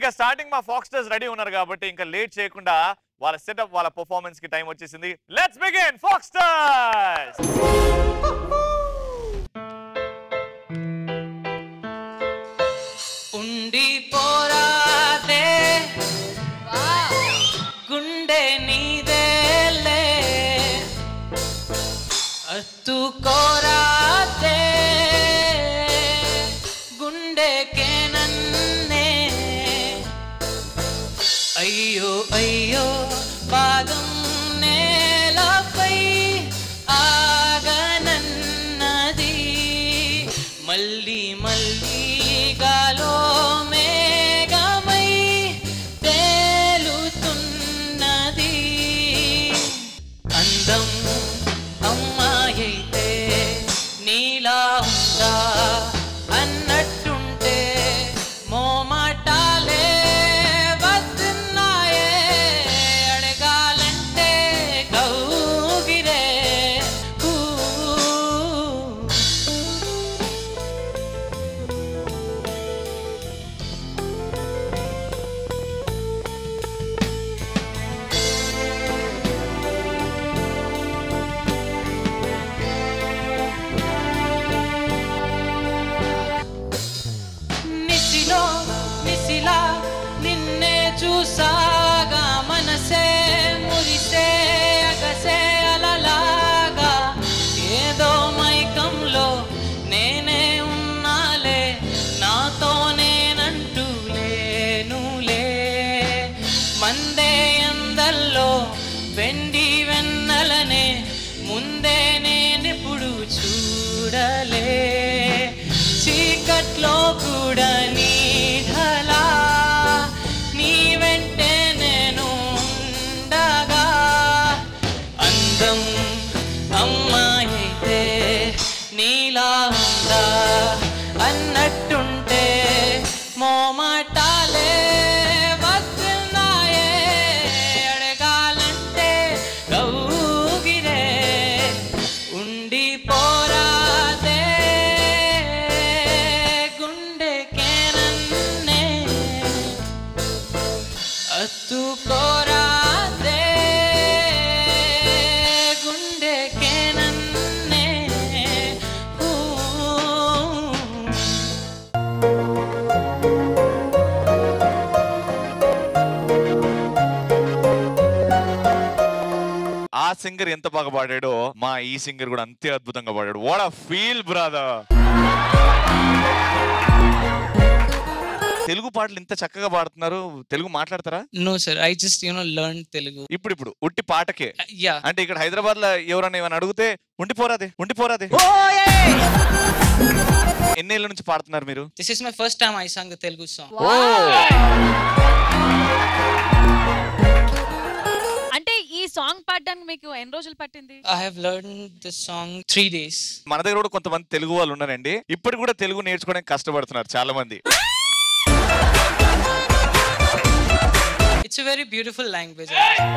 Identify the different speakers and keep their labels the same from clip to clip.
Speaker 1: ఇంకా స్టార్టింగ్ మా ఫాక్స్టర్స్ రెడీ ఉన్నారు కాబట్టి ఇంకా లేట్ చేయకుండా వాళ్ళ సెటప్ వాళ్ళ పర్ఫార్మెన్స్ కి టైం వచ్చేసింది లెట్స్ బిగిన్ ఫాక్స్టర్స్
Speaker 2: ఉండి పోరాదే గుండె నీదేలే అత్తుకోరాదే గుండెకే నన్నే అయ్యో అయ్యో పాదం నేలపై ఆగనన్నది మళ్ళీ మళ్ళీ గాలో మేఘమై తేలుతున్నది అందం అమ్మాయైతే నీలా ఉందా అన్నట్టుంటే మోమాటాలే వస్తున్నాయే అడగాలంటే కౌగిరే ఊ. నిసిలో నిసిలా నిన్నే చూసాగా మనసే మురిసే అగసే అలలాగా ఏదో మైకంలో నేనే ఉన్నాలే నాతో నేనంటూ లేనులే మందే అందల్లో వెండి వెన్నెలనే ముందే నేనెప్పుడు చూడలే చీకట్లో కూడా నీడలా నీ వెంటే నేను ఉండగా అందం అమ్మాయితే నీలా ఉందా అన్నట్టుంటే మోమాటాలే వస్తున్నాయే అడగాలంటే కౌగిరే ఉండి పోరాదే గుండెకే నన్నే అత్తుకోరాదే గుండెకే నన్నే ఊ.
Speaker 1: ఆ సింగర్ ఎంత బాగా పాడాడో మా ఈ సింగర్ కూడా అంతే అద్భుతంగా పాడాడు what a feel brother Telugu పాటలు ఇంత చక్కగా పాడుతున్నారు తెలుగు మాట్లాడతారా
Speaker 2: No, sir. I just, you know, learned Telugu.
Speaker 1: ఇప్పుడు ఇప్పుడు ఉట్టి పాటకే
Speaker 2: Uh, yeah.
Speaker 1: అంటే ఇక్కడ హైదరాబాద్ లో ఎవరన్నా ఏమైనా అడిగితే ఉండిపోరాదే ఉండిపోరాదే ఎన్నేళ్ళ నుంచి పాడుతున్నారు మీరు
Speaker 2: This is my first time I sang a Telugu song.
Speaker 3: అంటే ఈ సాంగ్ పాడడానికి మీకు ఎన్ని రోజులు పట్టింది
Speaker 2: I have learned this song three days.
Speaker 1: మన దగ్గర కూడా కొంతమంది తెలుగు వాళ్ళు ఉన్నారండి ఇప్పుడు కూడా తెలుగు నేర్చుకోవడానికి కష్టపడుతున్నారు చాలా మంది
Speaker 2: It's a very beautiful language.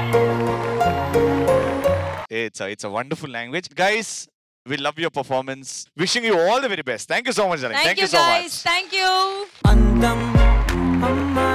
Speaker 1: It's it's a wonderful language guys we love your performance wishing you all the very best thank you so much
Speaker 3: thank
Speaker 1: thank
Speaker 3: you
Speaker 1: you so
Speaker 3: guys
Speaker 1: much
Speaker 3: thank you
Speaker 2: అందం అమ్మా